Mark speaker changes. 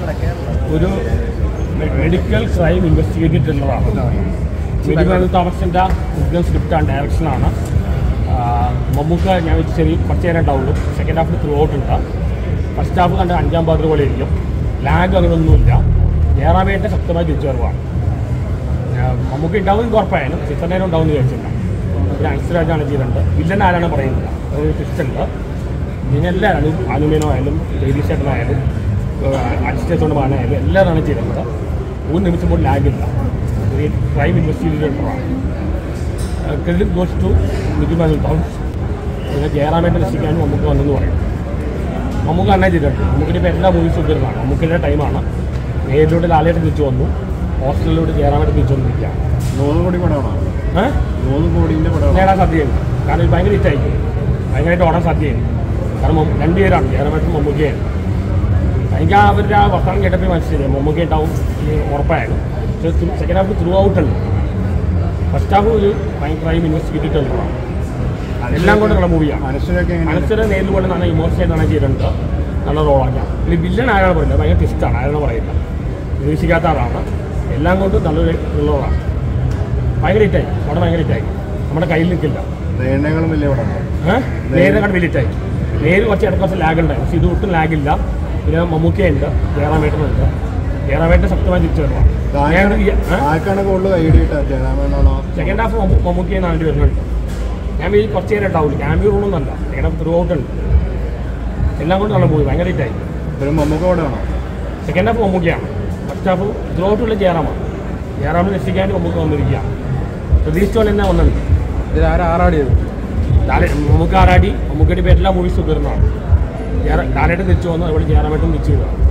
Speaker 1: ഒരു medical crime investigative ത്രില്ലറാണ് മിനിമം തോമസിൻ്റെ ഉഗ്രൻ സ്ക്രിപ്റ്റാണ് ഡയറക്ഷനാണ് മമ്മൂക്ക ഞാൻ വെച്ച് ശരി കുറച്ച് നേരം ഉണ്ടാവുള്ളൂ സെക്കൻഡ് ഹാഫിൽ ത്രൂ ഔട്ട് ഉണ്ട് ഫസ്റ്റ് ഹാഫ് കണ്ട അഞ്ചാം പാതിര പോലെ ഇരിക്കും ലാഗ് അങ്ങനെയൊന്നുമില്ല ജയറാമേൻ്റെ ശക്തമായ തിരിച്ചുവരവാണ് മമ്മൂക്ക ഉണ്ടാവും ഉറപ്പായാലും ചിത്രനേരം ഉണ്ടാവും എന്ന് വിചാരിച്ചില്ല പിന്നെ അൻസരാജാണ് ചെയ്തിട്ടുണ്ട് വില്ലൻ ആരാണ് പറയുന്നില്ല അതൊരു ട്വിസ്റ്റ് ഉണ്ട് പിന്നെ എല്ലാവരും അനുമേനോ ആയാലും ജഗദീഷ് ചേട്ടനായാലും അസിസ്റ്റേറ്റോണ്ട് മാനായാലും എല്ലാവരാണ് ചെയ്തിട്ടുണ്ട് ഒരു നിമിഷം പോലും ലാഗില്ല ഒരു ക്രൈം ഇൻവെസ്റ്റിഗേറ്ററാണ് ക്രെഡിറ്റ് ഗോസ് ടു നിതിമാൻ ടൗൺസ് പിന്നെ ജയറാമേട്ടൻ രക്ഷിക്കാനും നമുക്ക് വന്നെന്ന് പറയും നമുക്ക് അണ്ണാ ചെയ്തിട്ടുണ്ട് നമുക്കിൻ്റെ ഇപ്പോൾ എല്ലാ മൂവീസും ഉയർന്നാണ് നമുക്കിൻ്റെ ടൈമാണ് നേരിലൂടെ ലാലേട്ടൻ തിരിച്ചു വന്നു ഹോസ്റ്റലിലൂടെ ജയറാമേട്ടൻ തിരിച്ചു വന്നിരിക്കുകയാണ്
Speaker 2: മൂന്ന് കോടി പടമാണോ
Speaker 1: ഏഹ്
Speaker 2: മൂന്ന് കോടിന്റെ പടമാണോ
Speaker 1: നേടാൻ സാധ്യതയുണ്ട് കാരണം ഇത് ഭയങ്കര ഹിറ്റായിരിക്കും ഭയങ്കരമായിട്ട് ഓടാൻ സാധ്യതയുണ്ട് കാരണം മമ്മ- രണ്ടുപേരാണ് ജയറാമേട്ടൻ മമ്മൂക്കയാണ് എനിക്ക് ആ അവരുടെ ആ വർത്തമാനം കേട്ടപ്പോൾ മനസ്സിലായി മമ്മൂക്ക ഉണ്ടാവും ഈ ഉറപ്പായാലും പക്ഷേ സെക്കൻഡ് ഹാഫ് ത്രൂ ഔട്ട് ഉണ്ട് ഫസ്റ്റ് ഹാഫ് ഒരു ഭയങ്കര ക്രൈം ഇൻവെസ്റ്റിഗേറ്റീവ് ടെല്ലറാണ് എല്ലാം കൊണ്ടുള്ള മൂവിയാണ്
Speaker 2: മനസ്സിലൊക്കെ എങ്ങനെ
Speaker 1: മനസ്സിനെ നേരിൽ കൊണ്ട് നല്ല ഇമോഷനായിട്ട് ആണ് ചെയ്തിട്ടുണ്ട് നല്ല റോളാണ് ഇത് വില്ലൻ ആരാണ് പറയുന്നത് ഭയങ്കര ട്വിസ്റ്റാണ് ആരാണ് പറയുന്നത് പ്രതീക്ഷിക്കാത്ത ആളാണ് എല്ലാം കൊണ്ടും നല്ലൊരു ഉള്ളതാണ് ഭയങ്കര ഹിറ്റായി അവിടെ ഭയങ്കര ഹിറ്റായി നമ്മുടെ കയ്യിൽ നിൽക്കില്ല
Speaker 2: നേരിനേക്കാളും വലിയ പടമാണോ
Speaker 1: ഏഹ് നേരെ കണ്ട് വലിയ ഹിറ്റായി നേര് കുറച്ച് ഇടയ്ക്ക് കുറച്ച് ലാഗ് ഉണ്ടായി പക്ഷേ ഇത് ഒട്ടും ലാഗില്ല പിന്നെ മമ്മൂക്കയുണ്ട് ജയറാമേട്ടനുണ്ട് ജയറാമേട്ടൻ ശക്തമായി തിരിച്ചു വരുവാണ് ഞാൻ
Speaker 2: ആർക്കാണ് കൂടുതൽ ഐഡിയ കിട്ടുക ജയറാമേനാണോ
Speaker 1: സെക്കൻഡ് ഹാഫ് മമ്മൂക്കയെ നാണ്ടി വരുന്നുണ്ട് ഞാൻ ഈ കുറച്ച് നേരം ഉണ്ടാവില്ല ക്യാമ്പ്യൂ റൂളൊന്നല്ല സെക്കൻഡ് ഹാഫ് ത്രൂ ഔട്ട് ഉണ്ട് എല്ലാം കൊണ്ട് നല്ല മൂവി ഭയങ്കര ഹിറ്റായി
Speaker 2: ഒരു മമ്മൂക്ക പടമാണോ
Speaker 1: സെക്കൻഡ് ഹാഫ് മമ്മൂക്കയാണ് ഫസ്റ്റ് ഹാഫ് ത്രൂ ഔട്ടുള്ള ജയറാമാണ് ജയറാമിനെ രക്ഷിക്കാൻ മമ്മൂക്ക വന്നിരിക്കുകയാണ് പ്രതീക്ഷിച്ച പോലെ തന്നെ വന്നത്
Speaker 3: ഇതിൽ ആരാ ആറാടിയത്
Speaker 1: ലാലെ മമ്മൂക്ക ആരാടി മമ്മൂക്കയുടെ പേര് എല്ലാ മൂവീസും തീർന്നതാണ് ജയറാ ലാലേട്ടൻ തിരിച്ചു വന്നു അതുപോലെ ജയറാമേട്ടും തിരിച്ചു വരിക